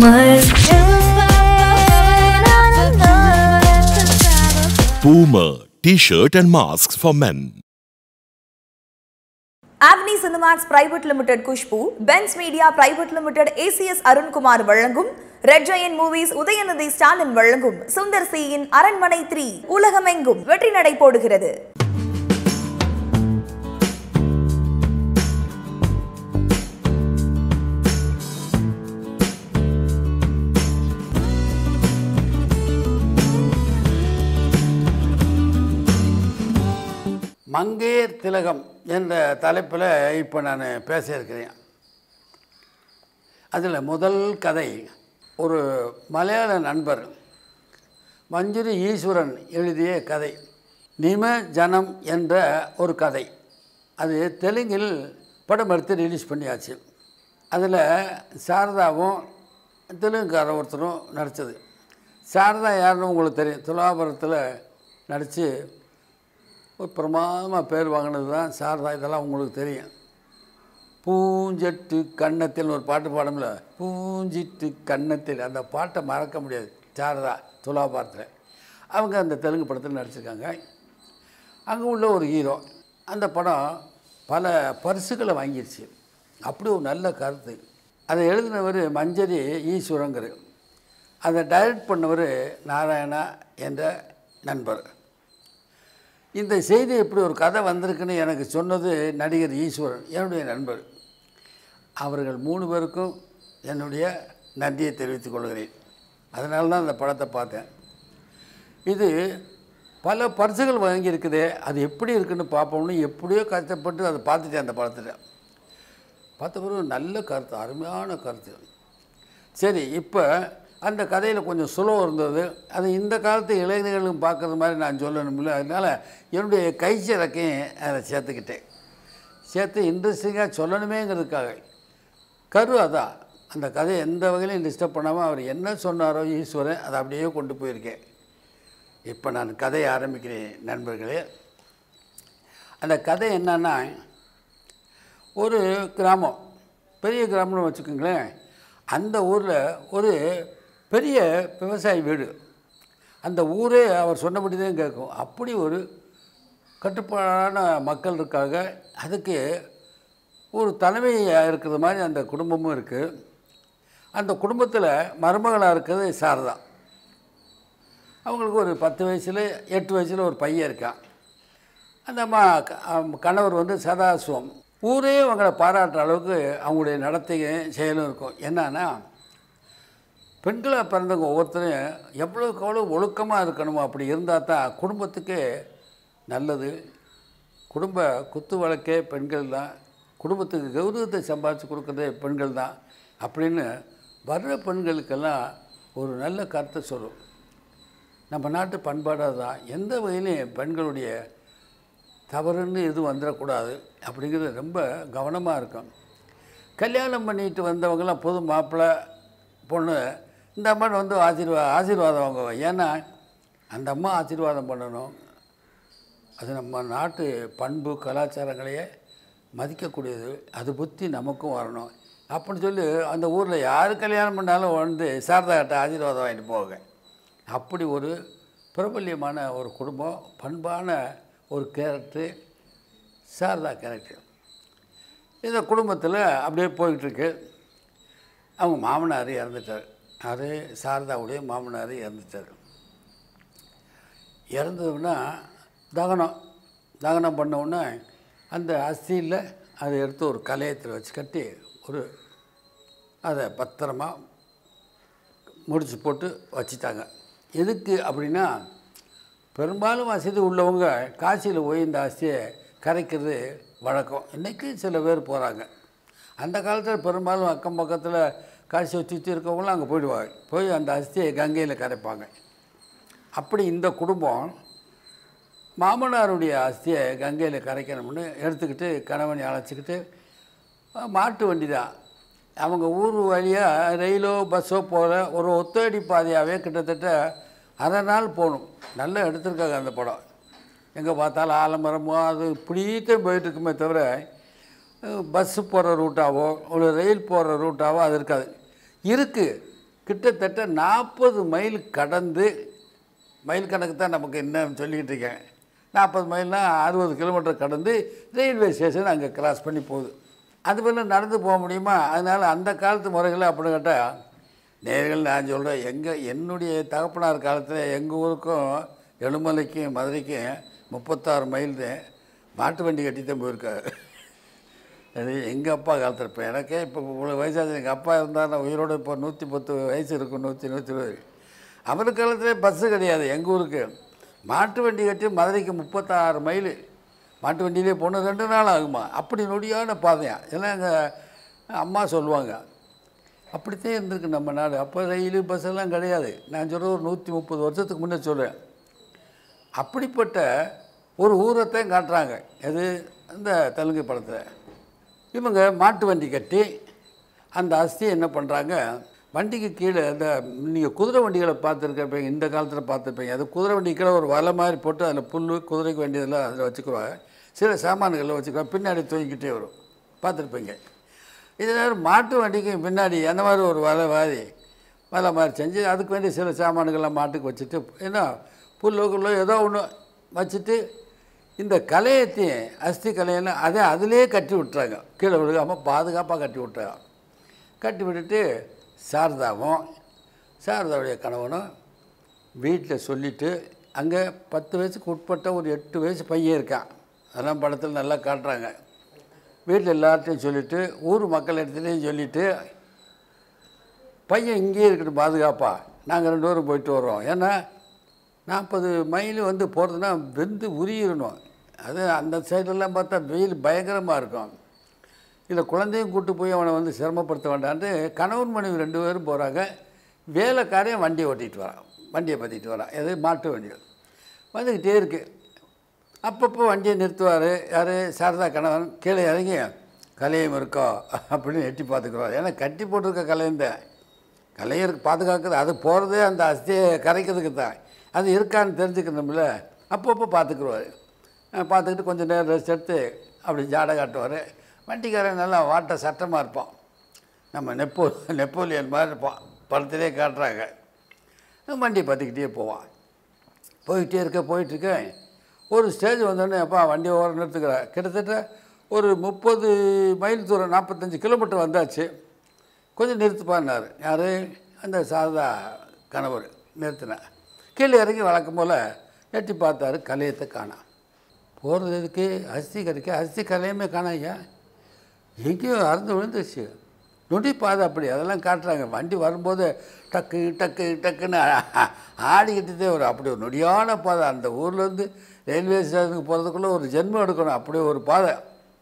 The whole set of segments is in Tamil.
Boomer. Boomer T-shirt and masks for men. Avni Cinemax private limited Khushbu Benz media private limited ACS Arunkumar வழங்கும் red giant movies Udhayanidhi Stalin வழங்கும் சுந்தர் சியின் அரண்மனை த்ரீ உலகமெங்கும் வெற்றி நடை போடுகிறது மங்கையர் திலகம் என்ற தலைப்பில் இப்போ நான் பேச இருக்கிறேன் அதில் முதல் கதை ஒரு மலையாள நண்பர் மஞ்சுரி ஈஸ்வரன் எழுதிய கதை நிம ஜனம் என்ற ஒரு கதை அது தெலுங்கில் படம் எடுத்து ரிலீஸ் பண்ணியாச்சு அதில் சாரதாவும் தெலுங்குக்கார ஒருத்தரும் நடித்தது சாரதா யாருன்னு உங்களுக்கு தெரியும் துலாபுரத்தில் நடித்து ஒரு பிரமாதமாக பேர் வாங்கினது தான் சாரதா இதெல்லாம் உங்களுக்கு தெரியும் பூஞ்செட்டு கன்னத்தில் ஒரு பாட்டு பாடும்ல பூஞ்சிட்டு கன்னத்தில் அந்த பாட்டை மறக்க முடியாது சாரதா துலாபாரத்தில் அவங்க அந்த தெலுங்கு படத்தில் நடிச்சிருக்காங்க அங்கே உள்ள ஒரு ஹீரோ அந்த படம் பல பரிசுகளை வாங்கிருச்சு அப்படி ஒரு நல்ல கருத்து அதை எழுதினவர் மஞ்சரி ஈஸ்வரங்கர் அதை டைரக்ட் பண்ணவர் நாராயணா என்ற நண்பர் இந்த செய்தி இப்படி ஒரு கதை வந்திருக்குன்னு எனக்கு சொன்னது நடிகர் ஈஸ்வரன் என்னுடைய நண்பர் அவர்கள் மூணு பேருக்கும் என்னுடைய நன்றியை தெரிவித்துக் கொள்கிறேன் அதனால தான் அந்த படத்தை பார்த்தேன் இது பல பரிசுகள் வாங்கியிருக்குதே அது எப்படி இருக்குன்னு பார்ப்போம்னு எப்படியோ கஷ்டப்பட்டு அதை பார்த்துட்டேன் அந்த படத்தில் பார்த்த பிறகு நல்ல கருத்து அருமையான கருத்து சரி இப்போ அந்த கதையில் கொஞ்சம் சுலபம் இருந்தது அது இந்த காலத்து இளைஞர்களும் பார்க்குற மாதிரி நான் சொல்லணும்ல அதனால் என்னுடைய கைச்சிறக்கையும் அதை சேர்த்துக்கிட்டேன் சேர்த்து இன்ட்ரெஸ்டிங்காக சொல்லணுமேங்கிறதுக்காக கரு அதான் அந்த கதையை எந்த வகையிலையும் டிஸ்டர்ப் பண்ணாமல் அவர் என்ன சொன்னாரோ ஈஸ்வரன் அதை அப்படியே கொண்டு போயிருக்கேன் இப்போ நான் கதையை ஆரம்பிக்கிறேன் நண்பர்களே அந்த கதை என்னன்னா ஒரு கிராமம் பெரிய கிராமம்னு வச்சுக்கோங்களேன் அந்த ஊரில் ஒரு பெரிய விவசாயி வீடு அந்த ஊரே அவர் சொன்னபடி தான் கேட்கும் அப்படி ஒரு கட்டுப்பாடான மக்கள் இருக்காங்க அதுக்கு ஒரு தலைமையாக இருக்கிற மாதிரி அந்த குடும்பமும் இருக்குது அந்த குடும்பத்தில் மருமகளாக இருக்கிறது சாரதா அவங்களுக்கு ஒரு பத்து வயசில் எட்டு வயசில் ஒரு பையன் இருக்கான் அந்த அம்மா க- அம் கணவர் வந்து சதாசிவம் ஊரே அவங்கள பாராட்டுற அளவுக்கு அவங்களுடைய நடத்தையும் செயலும் இருக்கும் என்னன்னா பெண்களாக பிறந்தவங்க ஒவ்வொருத்தரும் எவ்வளோக்கு எவ்வளோ ஒழுக்கமாக இருக்கணுமோ அப்படி இருந்தால் தான் குடும்பத்துக்கு நல்லது குடும்ப குத்து வழக்கே பெண்கள் தான் குடும்பத்துக்கு கௌரவத்தை சம்பாதிச்சு கொடுக்குறதே பெண்கள் தான் அப்படின்னு வர்ற பெண்களுக்கெல்லாம் ஒரு நல்ல கருத்தை சொல்லும் நம்ம நாட்டு பண்பாடாக தான் எந்த வகையிலையும் பெண்களுடைய தவறுன்னு எதுவும் வந்துடக்கூடாது அப்படிங்கிறது ரொம்ப கவனமாக இருக்கும் கல்யாணம் பண்ணிட்டு வந்தவங்களாம் புது மாப்பிள்ளை பொண்ணு இந்த அம்மா வந்து ஆசீர்வா ஆசீர்வாதம் வாங்குவோம் ஏன்னா அந்த அம்மா ஆசீர்வாதம் பண்ணணும் அது நம்ம நாட்டு பண்பு கலாச்சாரங்களையே மதிக்கக்கூடியது அது புத்தி நமக்கும் வரணும் அப்படின்னு சொல்லி அந்த ஊரில் யார் கல்யாணம் பண்ணாலும் வந்து சாரதா கிட்ட ஆசீர்வாதம் வாங்கிட்டு போவாங்க அப்படி ஒரு பிரபல்யமான ஒரு குடும்பம் பண்பான ஒரு கேரக்டரு சாரதா கேரக்டர் இந்த குடும்பத்தில் அப்படியே போய்கிட்டு இருக்கு அவங்க மாமனார் இறந்துட்டார் அது சாரதாவுடைய மாமனார் இறந்துட்டார் இறந்ததுன்னா தகனம் தகனம் பண்ண உடனே அந்த அஸ்தியில் அதை எடுத்து ஒரு கலையத்தில் வச்சு கட்டி ஒரு அதை பத்திரமா முடிச்சு போட்டு வச்சிட்டாங்க எதுக்கு அப்படின்னா பெரும்பாலும் வசதி உள்ளவங்க காசியில் போய் இந்த அஸ்தியை கரைக்கிறது வழக்கம் இன்றைக்கி சில பேர் போகிறாங்க அந்த காலத்தில் பெரும்பாலும் அக்கம் பக்கத்தில் காசி சுற்றி இருக்கவங்களும் அங்கே போயிடுவாங்க போய் அந்த அஸ்தியை கங்கையில் கரைப்பாங்க அப்படி இந்த குடும்பம் மாமனாருடைய அஸ்தியை கங்கையில் கரைக்கணும்னு எடுத்துக்கிட்டு கணவனை அழைச்சிக்கிட்டு அஹ், மாட்டு வண்டி தான் அவங்க ஊர் வழியாக ரயிலோ பஸ்ஸோ போகிற ஒரு ஒத்தடி பாதையாகவே கிட்டத்தட்ட அரை நாள் போகணும் நல்லா எடுத்திருக்காங்க அந்த படம் எங்கே பார்த்தாலும் ஆலமரமோ அது இப்படித்தான் போயிட்டு இருக்குமே தவிர பஸ்ஸு போகிற ரூட்டாவோ ஒரு ரயில் போகிற ரூட்டாவோ அது இருக்காது இருக்குது கிட்டத்தட்ட நாற்பது மைல் கடந்து மைல் கணக்கு தான் நமக்கு என்னன்னு சொல்லிக்கிட்டு இருக்கேன் நாற்பது மைல்னால் அறுபது கிலோமீட்டர் கடந்து ரயில்வே ஸ்டேஷன் அங்கே கிராஸ் பண்ணி போகுது அது போல நடந்து போக முடியுமா அதனால் அந்த காலத்து முறைகளை அப்படின்னு கேட்டால் நேர்கள் நான் சொல்கிறேன் எங்கள் என்னுடைய தகப்பனார் காலத்தில் எங்கள் ஊருக்கும் எழுமலைக்கும் மதுரைக்கும் முப்பத்தாறு மைல் தான் மாட்டு வண்டி கட்டி தான் போயிருக்காரு அது எங்கள் அப்பா காலத்தில் இப்போ எனக்கே இப்போ இவ்வளோ வயசாச்சு எங்கள் அப்பா இருந்தால் நான் உயிரோடு இப்போ நூற்றி பத்து வயசு இருக்கும் நூற்றி நூற்றி இருபது அவர் காலத்திலே பஸ்ஸு கிடையாது எங்கள் ஊருக்கு மாட்டு வண்டி கட்டி மதுரைக்கு முப்பத்தாறு மைல் மாட்டு வண்டியிலே போகணும் ரெண்டு நாள் ஆகுமா அப்படி நொடியான பாதையா எல்லாம் எங்கள் அம்மா சொல்லுவாங்க அப்படித்தான் இருந்திருக்கு நம்ம நாடு அப்போ ரயில் பஸ் எல்லாம் கிடையாது நான் சொல்கிறது ஒரு நூற்றி முப்பது வருஷத்துக்கு முன்னே சொல்கிறேன் அப்படிப்பட்ட ஒரு ஊரைத்தான் காட்டுறாங்க எது இந்த தெலுங்கு படத்தில் இவங்க மாட்டு வண்டி கட்டி அந்த அஸ்தியை என்ன பண்ணுறாங்க வண்டிக்கு கீழே அந்த நீங்கள் குதிரை வண்டிகளை பார்த்துருக்கப்பீங்க இந்த காலத்தில் பார்த்துருப்பீங்க அது குதிரை வண்டி கீழே ஒரு வலை மாதிரி போட்டு அதில் புல் குதிரைக்கு வேண்டியதெல்லாம் அதில் வச்சுக்குவாங்க சில சாமான்களில் வச்சுக்குவாங்க பின்னாடி தூங்கிக்கிட்டே வரும் பார்த்துருப்பீங்க இது நேரம் மாட்டு வண்டிக்கு பின்னாடி அந்த மாதிரி ஒரு வலை மாதிரி வலை மாதிரி செஞ்சு அதுக்கு வேண்டிய சில சாமான்கள்லாம் மாட்டுக்கு வச்சுட்டு என்ன புல்லோ குல்லோ ஏதோ ஒன்று வச்சுட்டு இந்த கலையத்தையும் அஸ்தி கலையெல்லாம் அதை அதிலே கட்டி விட்டுறாங்க கீழே விழுகாமல் பாதுகாப்பாக கட்டி விட்டுறாங்க கட்டி விட்டுட்டு சாரதாவும் சாரதாவுடைய கணவனும் வீட்டில் சொல்லிவிட்டு அங்கே பத்து வயசுக்கு உட்பட்ட ஒரு எட்டு வயசு பையன் இருக்கான் அதெல்லாம் படத்தில் நல்லா காட்டுறாங்க வீட்டில் எல்லார்ட்டையும் சொல்லிவிட்டு ஊர் மக்கள் இடத்துலையும் சொல்லிவிட்டு பையன் இங்கேயே இருக்கட்டும் பாதுகாப்பா நாங்கள் ரெண்டு பேரும் போயிட்டு வரோம் ஏன்னா நாற்பது மைல் வந்து போகிறதுனா வெந்து உரியிடணும் அது அந்த சைடெல்லாம் பார்த்தா வெயில் பயங்கரமாக இருக்கும் இதில் குழந்தையும் கூட்டு போய் அவனை வந்து சிரமப்படுத்த வேண்டான்ட்டு கணவன் மனைவி ரெண்டு பேரும் போகிறாங்க வேலைக்காரையும் வண்டியை ஓட்டிகிட்டு வரான் வண்டியை பற்றிட்டு வரான் எது மாட்டு வண்டிகள் வந்துக்கிட்டே இருக்குது அப்பப்போ வண்டியை நிறுத்துவார் யார் சாரதா கணவன் கீழே இறங்கி கலையம் இருக்கோ அப்படின்னு எட்டி பார்த்துக்குறாரு ஏன்னா கட்டி போட்டிருக்க கலையம் தான் கலையம் இருக்கு பாதுகாக்குது அது போகிறதே அந்த அஸ்தியை கரைக்கிறதுக்கு தான் அது இருக்கான்னு தெரிஞ்சுக்கணும்ல அப்பப்போ பார்த்துக்குருவார் பார்த்துக்கிட்டு கொஞ்சம் நேரம் ரெஸ்ட் எடுத்து அப்படி ஜாடை காட்டுவார் வண்டிக்காரன் நல்லா வாட்ட சட்டமாக இருப்பான் நம்ம நெப்போ நெப்போலியன் மாதிரி இருப்பான் படத்திலே காட்டுறாங்க வண்டி பார்த்துக்கிட்டே போவான் போயிட்டே இருக்க போயிட்டுருக்க ஒரு ஸ்டேஜ் வந்தோடனே அப்பா வண்டி ஓரம் நிறுத்துக்கிறேன் கிட்டத்தட்ட ஒரு முப்பது மைல் தூரம் நாற்பத்தஞ்சு கிலோமீட்டர் வந்தாச்சு கொஞ்சம் நிறுத்துப்பான்னாரு யார் அந்த சாரதா கணவர் நிறுத்தினேன் கீழே இறங்கி வழக்கம் போல் எட்டி பார்த்தாரு கலையத்தை காணாம் போகிறது எதுக்கு அஸ்தி கறிக்க அஸ்தி கலையுமே காணாங்க எங்கேயோ அறந்து விழுந்துருச்சு நொடி பாதை அப்படி அதெல்லாம் காட்டுறாங்க வண்டி வரும்போது டக்கு டக்கு டக்குன்னு ஆடிக்கிட்டே வரும் அப்படி ஒரு நொடியான பாதை அந்த ஊர்லேருந்து ரயில்வே ஸ்டேஷனுக்கு போகிறதுக்குள்ளே ஒரு ஜென்மம் எடுக்கணும் அப்படி ஒரு பாதை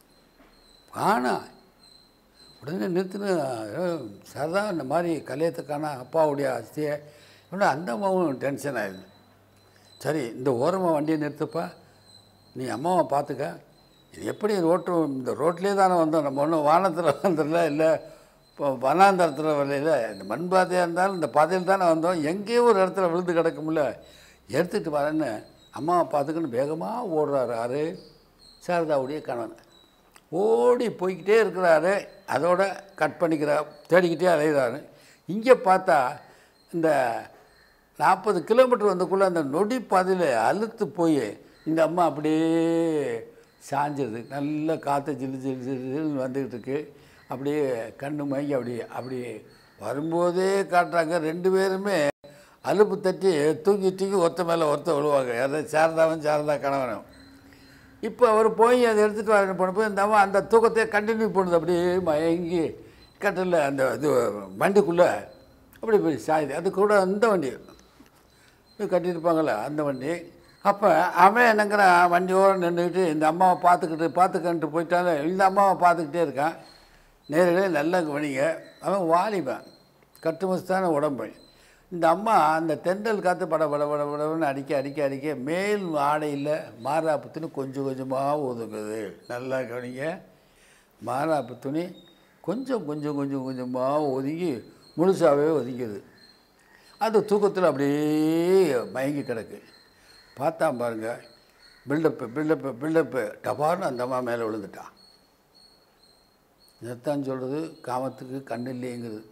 காணா உடனே நிறுத்தின சரதா இந்த மாதிரி கல்யாணத்தை காணா அப்பாவுடைய அஸ்தியை உடனே அந்த அம்மாவும் டென்ஷன் ஆயிடுது சரி இந்த ஓரமாக வண்டியை நிறுத்துப்பா நீ அம்மாவை பார்த்துக்க இது எப்படி ரோட்டு இந்த ரோட்லேயே தானே வந்தோம் நம்ம ஒன்றும் வானத்தில் வந்துடல இல்லை இப்போ வனாந்தரத்தில் வரல இந்த மண் பாதையாக இருந்தாலும் இந்த பாதையில் தானே வந்தோம் எங்கேயோ ஒரு இடத்துல விழுந்து கிடக்கும்ல எடுத்துகிட்டு வரேன்னு அம்மாவை பார்த்துக்கின்னு வேகமாக ஓடுறாரு யாரு சாரதாவுடைய கணவன் ஓடி போய்கிட்டே இருக்கிறாரு அதோட கட் பண்ணிக்கிறார் தேடிக்கிட்டே அலைகிறாரு இங்கே பார்த்தா இந்த நாற்பது கிலோமீட்டர் வந்தக்குள்ளே அந்த நொடி பாதையில் அழுத்து போய் இந்த அம்மா அப்படியே சாஞ்சிருது நல்ல காற்று ஜில்லு ஜில்லு ஜில்லு ஜில்லுன்னு வந்துக்கிட்டு இருக்கு அப்படியே கண்ணு மயங்கி அப்படியே அப்படியே வரும்போதே காட்டுறாங்க ரெண்டு பேருமே அலுப்பு தட்டி தூக்கி தூக்கி ஒருத்த மேலே ஒருத்த விழுவாங்க யாராவது சாரதாவும் சாரதா கணவனும் இப்போ அவர் போய் அதை எடுத்துகிட்டு வர போனப்போ இந்த அம்மா அந்த தூக்கத்தை கண்டினியூ பண்ணுது அப்படியே மயங்கி கட்டில் அந்த இது வண்டிக்குள்ளே அப்படி போய் சாயுது அது கூட அந்த வண்டி இது கட்டியிருப்பாங்களே அந்த வண்டி அப்போ அவன் என்னங்கிறான் வண்டி ஓரம் நின்றுக்கிட்டு இந்த அம்மாவை பார்த்துக்கிட்டு பார்த்துக்கன்ட்டு போயிட்டாலும் இந்த அம்மாவை பார்த்துக்கிட்டே இருக்கான் நேரில் நல்லா கவனிங்க அவன் வாலிபன் கட்டுமஸ்தான உடம்பு இந்த அம்மா அந்த தென்றல் காற்று பட பட பட படன்னு அடிக்க அடிக்க அடிக்க மேல் ஆடையில் மாறாப்பு துணி கொஞ்சம் கொஞ்சமாக ஒதுங்குது நல்லா கவனிங்க மாறாப்பு துணி கொஞ்சம் கொஞ்சம் கொஞ்சம் கொஞ்சமாக ஒதுங்கி முழுசாகவே ஒதுங்கிது அது தூக்கத்தில் அப்படியே மயங்கி கிடக்கு பார்த்தா பாருங்க பில்டப்பு பில்டப்பு பில்டப்பு டபார்னு அந்த அம்மா மேலே விழுந்துட்டான் இதைத்தான் சொல்கிறது காமத்துக்கு கண்ணு இல்லைங்கிறது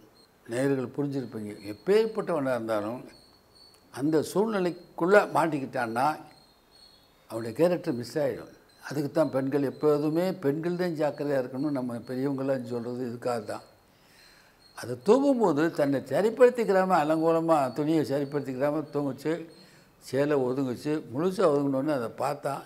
நேயர்கள் புரிஞ்சிருப்பீங்க எப்பேற்பட்டவனாக இருந்தாலும் அந்த சூழ்நிலைக்குள்ளே மாட்டிக்கிட்டான்னா அவனுடைய கேரக்டர் மிஸ் ஆகிடும் அதுக்கு தான் பெண்கள் எப்போதுமே பெண்கள் தான் ஜாக்கிரதையாக இருக்கணும்னு நம்ம பெரியவங்களாம் சொல்கிறது இதுக்காக தான் அது தூங்கும்போது தன்னை சரிப்படுத்திக்கிறாம அலங்கோலமாக துணியை சரிப்படுத்திக்கிறாம தூங்குச்சு சேலை ஒதுங்குச்சு முழுசாக ஒதுங்கினோன்னு அதை பார்த்தான்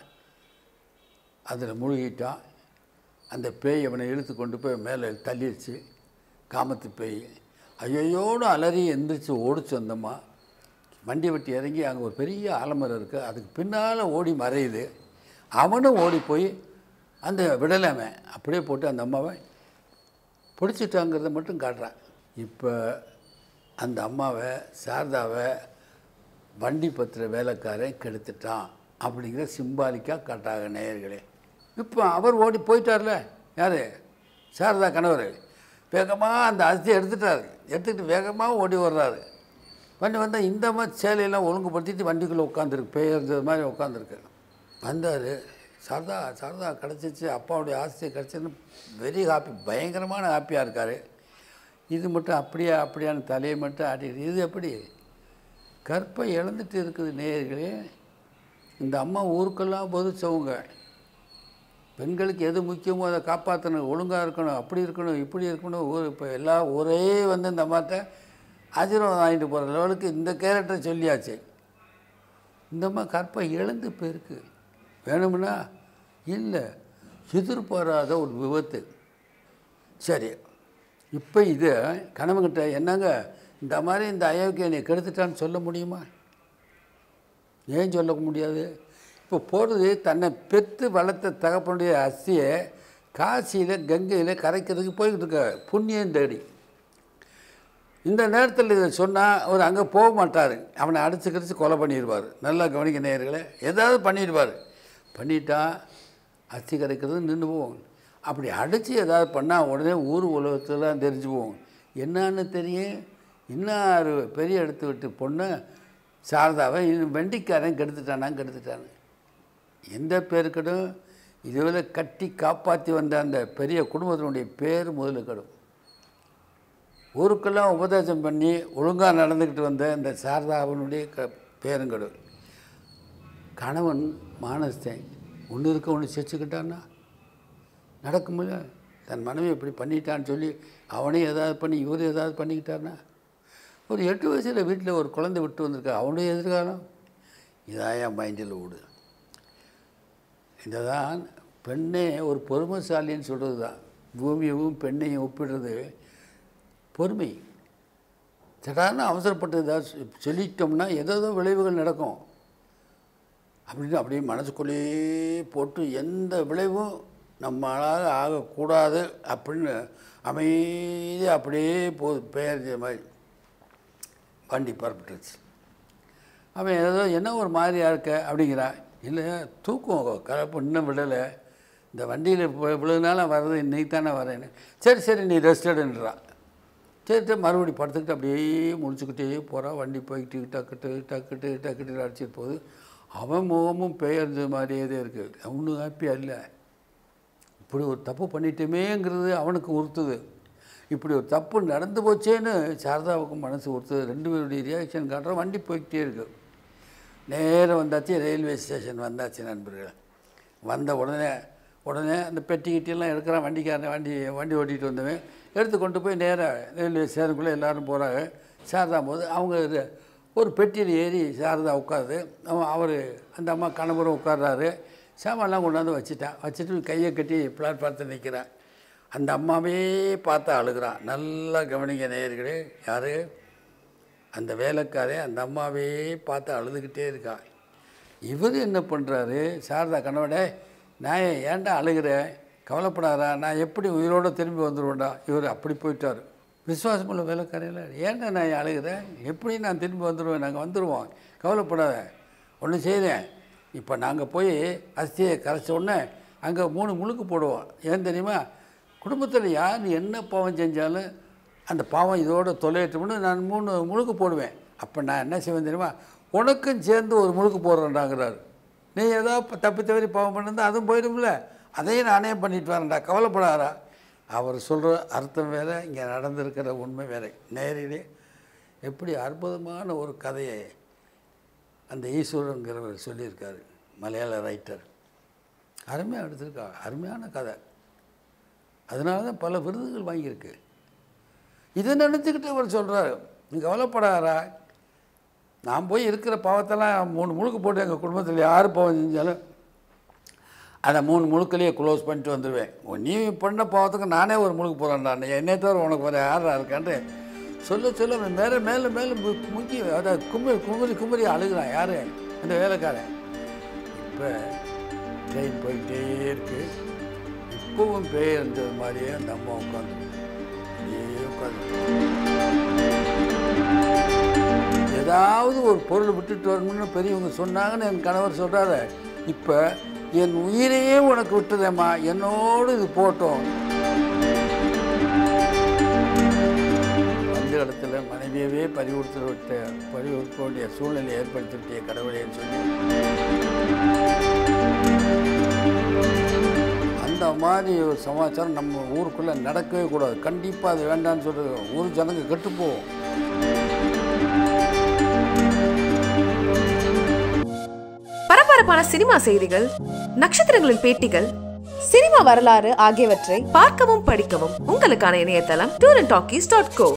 அதில் முழுகிட்டான் அந்த பேய் அவனை இழுத்து கொண்டு போய் மேலே தள்ளிடுச்சு காமத்து பேய் ஐயோயோடு அலறி எந்திரிச்சு ஓடிச்சு வந்தம்மா வண்டி வெட்டி இறங்கி அங்கே ஒரு பெரிய ஆலமரம் இருக்குது அதுக்கு பின்னால் ஓடி மறையுது அவனும் ஓடி போய் அந்த விடலாமை அப்படியே போட்டு அந்த அம்மாவை பிடிச்சிட்டாங்கிறத மட்டும் காட்டுறான் இப்போ அந்த அம்மாவை சாரதாவை வண்டி பத்திர வேலைக்காரன் கெடுத்துட்டான் அப்படிங்கிற சிம்பாலிக்காக காட்டாங்க நேயர்களே இப்போ அவர் ஓடி போயிட்டார்ல யார் சாரதா கணவர் வேகமாக அந்த அரிசியை எடுத்துட்டாரு எடுத்துக்கிட்டு வேகமாக ஓடி வர்றாரு வண்டி வந்தால் இந்த மாதிரி சேலையெல்லாம் ஒழுங்குபடுத்திட்டு வண்டிக்குள்ளே உட்காந்துருக்கு பெயர்ந்தது மாதிரி உட்காந்துருக்கு வந்தார் சாரதா சாரதா கிடச்சிச்சு அப்பாவுடைய ஆசை கிடச்சின்னு வெரி ஹாப்பி பயங்கரமான ஹாப்பியாக இருக்கார் இது மட்டும் அப்படியா அப்படியான்னு தலையை மட்டும் ஆட்டிட்டு இது எப்படி கற்பை இழந்துட்டு இருக்குது நேயர்களே இந்த அம்மா ஊருக்கெல்லாம் பொதுச்சவங்க பெண்களுக்கு எது முக்கியமோ அதை காப்பாற்றணும் ஒழுங்காக இருக்கணும் அப்படி இருக்கணும் இப்படி இருக்கணும் ஊர் இப்போ எல்லாம் ஒரே வந்து இந்த அம்மாட்ட ஆசீர்வாதம் வாங்கிட்டு போகிற லெவலுக்கு இந்த கேரக்டர் சொல்லியாச்சு இந்த அம்மா கற்பை இழந்து போயிருக்கு வேணும்னா இல்லை எதிர்பாராத ஒரு விபத்து சரி இப்போ இது கணவன்கிட்ட என்னங்க இந்த மாதிரி இந்த அயோக்கியனை கெடுத்துட்டான்னு சொல்ல முடியுமா ஏன் சொல்ல முடியாது இப்போ போகிறது தன்னை பெற்று வளர்த்த தகப்பனுடைய அஸ்தியை காசியில் கங்கையில் கரைக்கிறதுக்கு போய்கிட்டு இருக்க புண்ணியம் தேடி இந்த நேரத்தில் இதை சொன்னால் அவர் அங்கே போக மாட்டார் அவனை அடிச்சு கிடிச்சு கொலை பண்ணிடுவார் நல்லா கவனிக்க நேயர்களே ஏதாவது பண்ணிடுவார் பண்ணிட்டா அஸ்தி கரைக்கிறது நின்று போவோம் அப்படி அடித்து ஏதாவது பண்ணால் உடனே ஊர் உலகத்துலாம் தெரிஞ்சு போவோம் என்னன்னு தெரியும் இன்னார் பெரிய எடுத்து விட்டு பொண்ணு சாரதாவை இது வெண்டிக்காரன் கெடுத்துட்டானா கெடுத்துட்டானு எந்த பேருக்கடும் இதுவரை கட்டி காப்பாற்றி வந்த அந்த பெரிய குடும்பத்தினுடைய பேர் முதல்ல கெடும் ஊருக்கெல்லாம் உபதேசம் பண்ணி ஒழுங்காக நடந்துக்கிட்டு வந்த இந்த சாரதாவனுடைய க பேருங்கடும் கணவன் மானஸ்தன் ஒன்று இருக்க ஒன்று செச்சுக்கிட்டான்னா நடக்குமில்ல தன் மனைவி இப்படி பண்ணிட்டான்னு சொல்லி அவனே ஏதாவது பண்ணி இவரும் ஏதாவது பண்ணிக்கிட்டான்னா ஒரு எட்டு வயசில் வீட்டில் ஒரு குழந்தை விட்டு வந்திருக்கா அவனுடைய எதிர்காலம் இதான் என் மைண்டில் ஓடு இதுதான் பெண்ணே ஒரு பொறுமைசாலின்னு சொல்கிறது தான் பூமியவும் பெண்ணையும் ஒப்பிடுறது பொறுமை சடார்னு அவசரப்பட்டு ஏதாவது சொ- சொல்லிட்டோம்னா ஏதோ ஏதோ விளைவுகள் நடக்கும் அப்படின்னு அப்படியே மனசுக்குள்ளேயே போட்டு எந்த விளைவும் நம்மளால் ஆகக்கூடாது அப்படின்னு அமைதியாக அப்படியே போ பெயர்ந்த மாதிரி வண்டி புறப்பட்டுருச்சு அவன் ஏதோ என்ன ஒரு மாதிரியா இருக்க அப்படிங்கிறான் இல்லை தூக்கம் கலப்பு இன்னும் விடலை இந்த வண்டியில் இவ்வளோ நாளாக வர்றது இன்னைக்கு தானே வரேன்னு சரி சரி நீ ரெஸ்ட் எடுன்றான் சரி சரி மறுபடி படுத்துக்கிட்டு அப்படியே முடிச்சுக்கிட்டே போகிறான் வண்டி போய்கிட்டு டக்குட்டு டக்குட்டு டக்குட்டு அடிச்சிட்டு போகுது அவன் முகமும் பெயர்ந்த மாதிரியே தான் இருக்குது அவனும் ஹாப்பியாக இல்லை இப்படி ஒரு தப்பு பண்ணிட்டோமேங்கிறது அவனுக்கு உறுத்துது இப்படி ஒரு தப்பு நடந்து போச்சேன்னு சாரதாவுக்கும் மனசு உறுத்துது ரெண்டு பேருடைய ரியாக்ஷன் காட்டுற வண்டி போய்கிட்டே இருக்கு நேரம் வந்தாச்சு ரயில்வே ஸ்டேஷன் வந்தாச்சு நண்பர்கள் வந்த உடனே உடனே அந்த பெட்டி கிட்டியெல்லாம் எடுக்கிறான் வண்டிக்காரன் வண்டி வண்டி ஓட்டிகிட்டு வந்தவன் எடுத்து கொண்டு போய் நேராக ரயில்வே ஸ்டேஷனுக்குள்ளே எல்லோரும் போகிறாங்க சாரதா போது அவங்க இது- ஒரு பெட்டியில் ஏறி சாரதா உட்காருது அவன் அவர் அந்த அம்மா கணவரும் உட்கார்றாரு சாமான்லாம் கொண்டாந்து வச்சுட்டான் வச்சுட்டு கையை கட்டி பிளாட்ஃபாரத்தில் நிற்கிறான் அந்த அம்மாவே பார்த்து அழுகிறான் நல்லா கவனிங்க நேயர்களே யார் அந்த வேலைக்காரே அந்த அம்மாவே பார்த்து அழுதுகிட்டே இருக்கான் இவர் என்ன பண்ணுறாரு சாரதா கணவனே நான் ஏன்டா அழுகிறேன் கவலைப்படாதா நான் எப்படி உயிரோட திரும்பி வந்துடுவேன்டா இவர் அப்படி போயிட்டார் விசுவாசமுள்ள வேலைக்காரையில் ஏன்டா நான் அழுகிறேன் எப்படி நான் திரும்பி வந்துடுவேன் நாங்கள் வந்துடுவோம் கவலைப்படாத ஒன்று செய்கிறேன் இப்போ நாங்கள் போய் அஸ்தியை கரைச்ச உடனே அங்கே மூணு முழுக்கு போடுவோம் ஏன் தெரியுமா குடும்பத்தில் யார் என்ன பாவம் செஞ்சாலும் அந்த பாவம் இதோட தொலையட்டும்னு நான் மூணு முழுக்கு போடுவேன் அப்போ நான் என்ன செய்வேன் தெரியுமா உனக்கும் சேர்ந்து ஒரு முழுக்கு போடுறேன்டாங்கிறாரு நீ ஏதோ தப்பி தவறி பாவம் பண்ணிருந்தா அதுவும் போயிடும்ல அதையும் நானே பண்ணிட்டு வரேன்டா கவலைப்படாதா அவர் சொல்கிற அர்த்தம் வேற இங்கே நடந்திருக்கிற உண்மை வேற நேரிலே எப்படி அற்புதமான ஒரு கதையை அந்த ஈஸ்வரங்கிறவர் சொல்லியிருக்காரு மலையாள ரைட்டர் அருமையாக எடுத்திருக்காங்க அருமையான கதை அதனால தான் பல விருதுகள் வாங்கியிருக்கு இதை நினச்சிக்கிட்டு அவர் சொல்கிறாரு நீ கவலைப்படாரா நான் போய் இருக்கிற பாவத்தெல்லாம் மூணு முழுக்கு போட்டு எங்கள் குடும்பத்தில் யார் பாவம் செஞ்சாலும் அதை மூணு முழுக்களையே க்ளோஸ் பண்ணிட்டு வந்துடுவேன் ஓ, நீ பண்ண பாவத்துக்கு நானே ஒரு முழுக்கு போகிறேன்டா என்னை தவிர உனக்கு வேறு யாரா இருக்கான்ட்டு சொல்ல சொல்ல அவன் மேலே மேலே மேலே மு- முக்கி அதை குமரி குமரி குமரி அழுகிறான் யார் இந்த வேலைக்காரன் இப்போ ட்ரெயின் போயிட்டே இருக்கு இப்போவும் பேய் இருந்தது மாதிரியே அந்த அம்மா உட்காந்து அப்படியே உட்காந்து ஏதாவது ஒரு பொருள் விட்டுட்டு வரணும்னு பெரியவங்க சொன்னாங்கன்னு என் கணவர் சொல்கிறாரு இப்போ என் உயிரையே உனக்கு விட்டுதேம்மா என்னோடு இது போட்டோம் அந்த இடத்துல மனைவியவே பறிவுறுத்த விட்ட பறிவுறுத்த வேண்டிய சூழ்நிலை ஏற்படுத்தி விட்டிய கடவுளேன்னு சொல்லி அந்த மாதிரி ஒரு சமாச்சாரம் நம்ம ஊருக்குள்ளே நடக்கவே கூடாது கண்டிப்பாக அது வேண்டாம்னு சொல்கிறது ஊர் ஜனங்க கெட்டுப் போகும் பரபரப்பான சினிமா செய்திகள் நட்சத்திரங்களின் பேட்டிகள் சினிமா வரலாறு ஆகியவற்றை பார்க்கவும் படிக்கவும் உங்களுக்கான இணையதளம் tour and talkies dot go